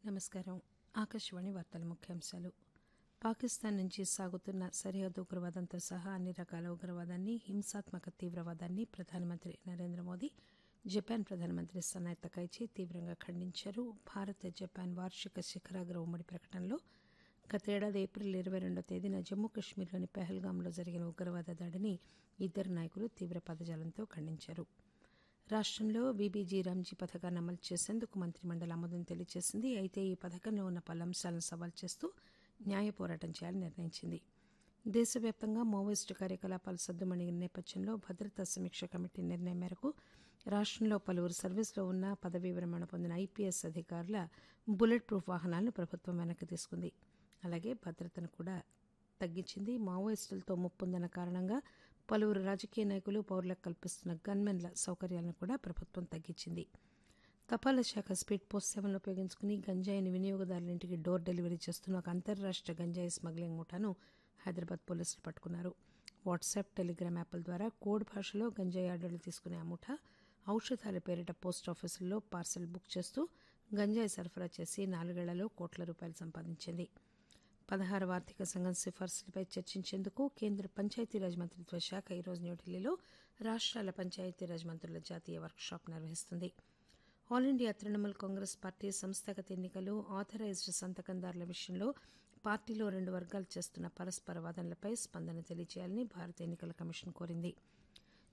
నమస్కారం ఆకాశవాణి వార్తల ముఖ్యాంశాలు పాకిస్తాన్ నుంచి సాగుతున్న సరిహద్దు ఉగ్రవాదంతో సహా అన్ని రకాల ఉగ్రవాదాన్ని హింసాత్మక తీవ్రవాదాన్ని ప్రధానమంత్రి నరేంద్ర మోదీ జపాన్ ప్రధానమంత్రి సనాయ్ తకైచి తీవ్రంగా ఖండించారు భారత్ జపాన్ వార్షిక శిఖరాగ్ర ఉమ్మడి ప్రకటనలో గతేడాది ఏప్రిల్ ఇరవై రెండో తేదీన జమ్మూ కశ్మీర్లోని పెహల్గాంలో జరిగిన ఉగ్రవాద దాడిని ఇద్దరు నాయకులు తీవ్ర పదజాలంతో ఖండించారు రాష్టంలో బీబీజీ రామ్జీ పథకాన్ని అమలు చేసేందుకు మంత్రిమండలి ఆమోదం తెలియజేసింది అయితే ఈ పథకంలో ఉన్న పలు అంశాలను సవాల్ చేస్తూ న్యాయ పోరాటం చేయాలని నిర్ణయించింది దేశవ్యాప్తంగా మావోయిస్టు కార్యకలాపాలు సద్దుమణిగిన నేపథ్యంలో భద్రతా సమీక్ష కమిటీ నిర్ణయం మేరకు రాష్టంలో పలువురు సర్వీసులో ఉన్న పదవీ విరమణ పొందిన ఐపీఎస్ అధికారుల బుల్లెట్ ప్రూఫ్ వాహనాలను ప్రభుత్వం వెనక్కి తీసుకుంది అలాగే భద్రతను కూడా తగ్గించింది మావోయిస్టులతో ముప్పుందన్న కారణంగా పలువురు రాజకీయ నాయకులు పౌరులకు కల్పిస్తున్న గన్మెన్ల సౌకర్యాలను కూడా ప్రభుత్వం తగ్గించింది తపాలా శాఖ స్పీడ్ పోస్ట్ సేవలను ఉపయోగించుకుని గంజాయిని వినియోగదారుల ఇంటికి డోర్ డెలివరీ చేస్తున్న ఒక అంతర్రాష్ట్ర గంజాయి స్మగ్లింగ్ ముఠాను హైదరాబాద్ పోలీసులు పట్టుకున్నారు వాట్సాప్ టెలిగ్రామ్ యాప్ల ద్వారా కోడ్ భాషలో గంజాయి ఆర్డర్లు తీసుకునే ఆ ముఠా ఔషధాల పేరిట పోస్ట్ ఆఫీసుల్లో పార్సల్ బుక్ చేస్తూ గంజాయి సరఫరా చేసి నాలుగేళ్లలో కోట్ల రూపాయలు సంపాదించింది పదహారవ ఆర్థిక సంఘం సిఫార్సులపై చర్చించేందుకు కేంద్ర పంచాయతీరాజ్ మంత్రిత్వ శాఖ ఈరోజు న్యూఢిల్లీలో రాష్ట్రాల పంచాయతీరాజ్ మంత్రుల జాతీయ వర్క్షాప్ నిర్వహిస్తుంది all India Trinamool Congress party సంస్థాగత ఎన్నికలు ఆథరైజ్డ్ సంతకందారుల విషయంలో పార్టీలో రెండు వర్గాలు చేస్తున్న పరస్పర వాదనలపై స్పందన తెలియజేయాలని భారత ఎన్నికల కమిషన్ కోరింది